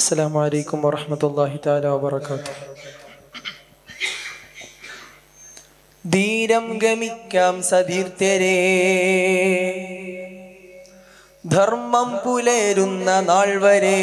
السلام عليكم ورحمة الله تعالى وبركاته ധീരം ഗമിക്കാം സതീർത്ഥരെ ധർമ്മം പുലരുന്ന നാൾ വരെ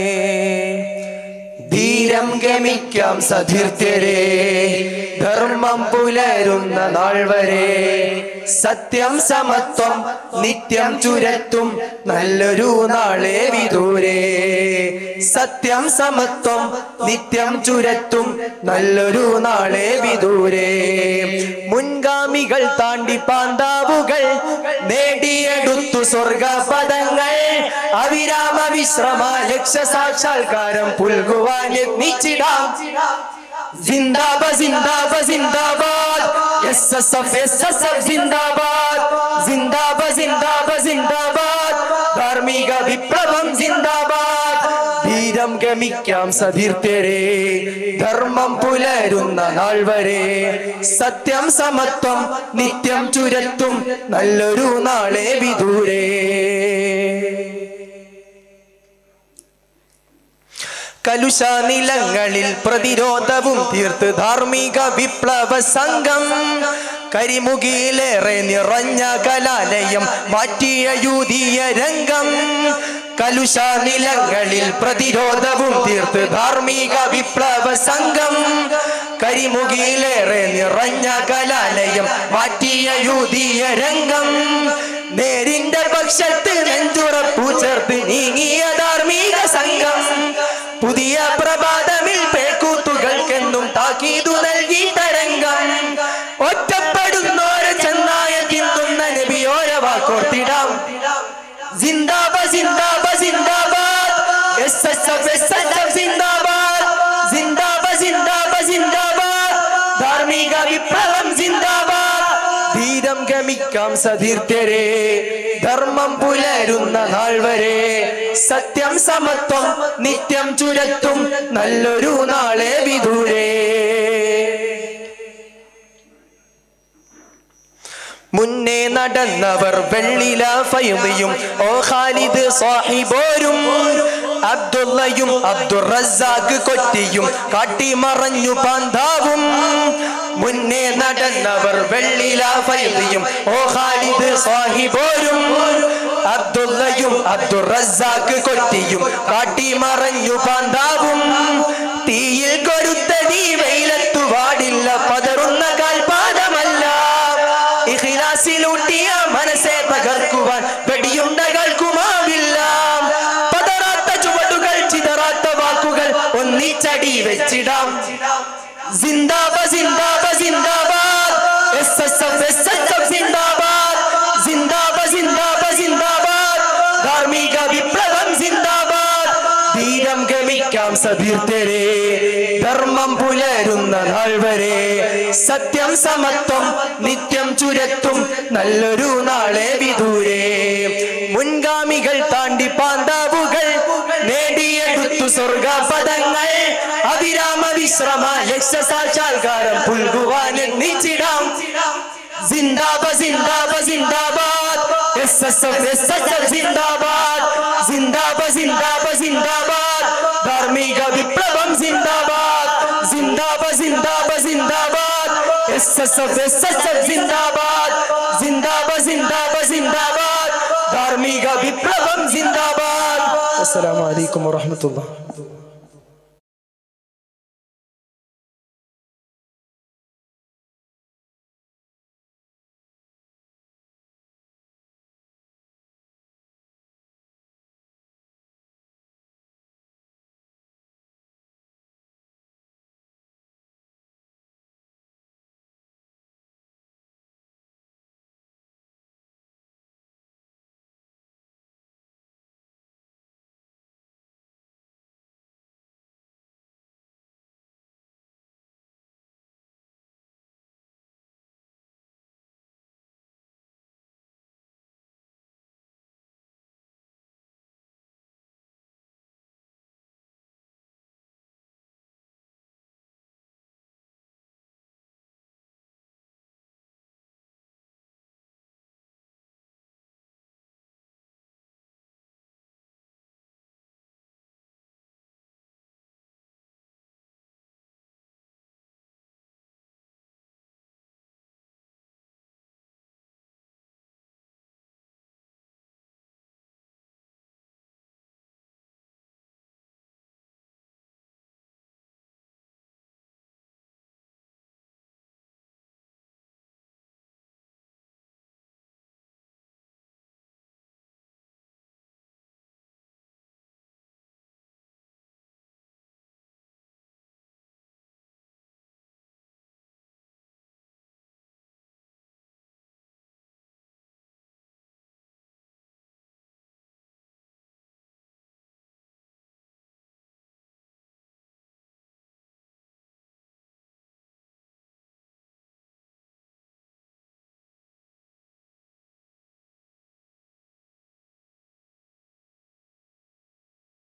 ധീരം ഗമിക്കാം സതീർത്ഥ്യരെ ധർമ്മം പുലരുന്ന നാൾ വരെ സത്യം സമത്വം നിത്യം ചുരത്തും നല്ലൊരു നാളെ വിദൂരെ സത്യം സമത്വം നിത്യം ചുരത്തും നല്ലൊരു നാളെ വിദൂരെ മുൻഗാമികൾ താണ്ടി പാന്താവുകൾ നേടിയെടുത്തു സ്വർഗപദങ്ങൾ അവിരാമ വിശ്രമ ലക്ഷ്യ സാക്ഷാത്കാരം പുൽകുവാൻ യത്നിച്ചിടാം ജിന്ദാബാദ് ജിന്ദാബാദ് ജിന്ദാബാദ് S S F S S F ജിന്ദാബാദ് ജിന്ദാബാദ് ജിന്ദാബാദ് ജിന്ദാബാദ് ധാർമ്മിക വിപ്ലവം ജിന്ദാബാദ് ധീരം ഗമിക്കാം സതീർത്ഥ്യരെ ധർമ്മം പുലരുന്ന നാൾ വരെ സത്യം സമത്വം നിത്യം ചുരത്തും നല്ലൊരു നാളെ വിദൂരേ കലുഷ നിലങ്ങളിൽ പ്രതിരോധവും തീർത്ത് ധാർമ്മിക വിപ്ലവ സംഘം കരിമുകിയിലേറെ നിറഞ്ഞ കലാലയം മാറ്റിയ യൂതിയ രംഗം കലുഷ നിലങ്ങളിൽ പ്രതിരോധവും തീർത്ത് ധാർമ്മിക വിപ്ലവ സംഘം കരിമുകിയിലേറെ നിറഞ്ഞ കലാലയം മാറ്റിയ യൂതിയ രംഗം നേരിന്റെ പക്ഷത്ത് നെഞ്ചുറപ്പു ചേർത്ത് നീങ്ങിയ ധാർമ്മിക സംഘം പുതിയ പ്രഭാതമിൽ പേക്കൂത്തുകൾക്കെന്നും താക്കീതു നൽകി തരംഗം ഒറ്റപ്പെടുന്നോരെ ചെന്നായ തിന്നുന്ന നബിയോര വാക്കോർത്തിടാം ജിന്ദാബാദ് ജിന്ദാബാദ് ജിന്ദാബാദ് S S F S S F ജിന്ദാബാദ് ജിന്ദാബാദ് ജിന്ദാബാദ് ജിന്ദാബാദ് ധാർമ്മിക വിപ്ലവം ജിന്ദാബാദ് ധീരം ഗമിക്കാം സതീർത്ഥ്യരെ ധർമ്മം പുലരുന്ന നാൾ വരെ സത്യം സമത്വം നിത്യം ചുരത്തും നല്ലൊരു നാളെ വിദൂരേ മുന്നേ നടന്നവർ വെള്ളില ഫൈദിയും ഓ ഖാലിദ് സാഹിബോരും അബ്ദുള്ളയും അബ്ദുർ റസാഖ് കൊറ്റിയും കാട്ടിമറഞ്ഞു പാന്താവും മുന്നേ നടന്നവർ വെള്ളില ഫൈദിയും ഓ ഖാലിദ് സാഹിബോരും അബ്ദുള്ളയും അബ്ദുർ റസാഖ് കൊറ്റിയും കാട്ടിമറഞ്ഞു പാന്താവും തീയിൽ കൊരുത്ത നീ വെയിലത്തു പാടില്ല പതറുന്ന കാൽപാദമല്ല ഇഖിലാസിലൂട്ടിയ മനസ്സെ തകർക്കുവാൻ വെടിയുണ്ടകൾക്കുമാവില്ല പതറാത്ത ചുവടുകൾ ചിതറാത്ത വാക്കുകൾ ഒന്നിച്ചടി വെച്ചിടാം ജിന്ദാബാദ് ജിന്ദാബാദ് ജിന്ദാബാദ് S S F S S F ജിന്ദാബാദ് ജിന്ദാബാദ് ജിന്ദാബാദ് ജിന്ദാബാദ് ധാർമ്മിക വിപ്ലവം ജിന്ദാബാദ് ധീരം ഗമിക്കാം സതീർത്ഥരെ ധർമ്മം പുലരുന്ന നാൾ വരെ സത്യം സമത്വം നിത്യം ചുരത്തും നല്ലൊരു നാളെ വിദൂരേ മുൻഗാമികൾ താണ്ടി പാന്താവുകൾ നേടിയെടുത്തു സ്വർഗപദങ്ങൾ അവിരാമ വിശ്രമ ലക്ഷ്യ സാക്ഷാത്കാരം പുൽകുവാൻ എണ്ണിച്ചിടാം ജിന്ദാബാദ് ജിന്ദാബാദ് ജിന്ദാബാദ് S S F S S F ജിന്ദാബാദ് ജിന്ദാബാദ് ജിന്ദാബാദ് ജിന്ദാബാദ് ധാർമ്മിക വിപ്ലവം ജിന്ദാബാദ് ജിന്ദാബാദ് ജിന്ദാബാദ് ജിന്ദാബാദ് S S F S S F ജിന്ദാബാദ് ജിന്ദാബാദ് ജിന്ദാബാദ് ജിന്ദാബാദ് ധാർമ്മിക വിപ്ലവം ജിന്ദാബാദ് السلام عليكم ورحمة الله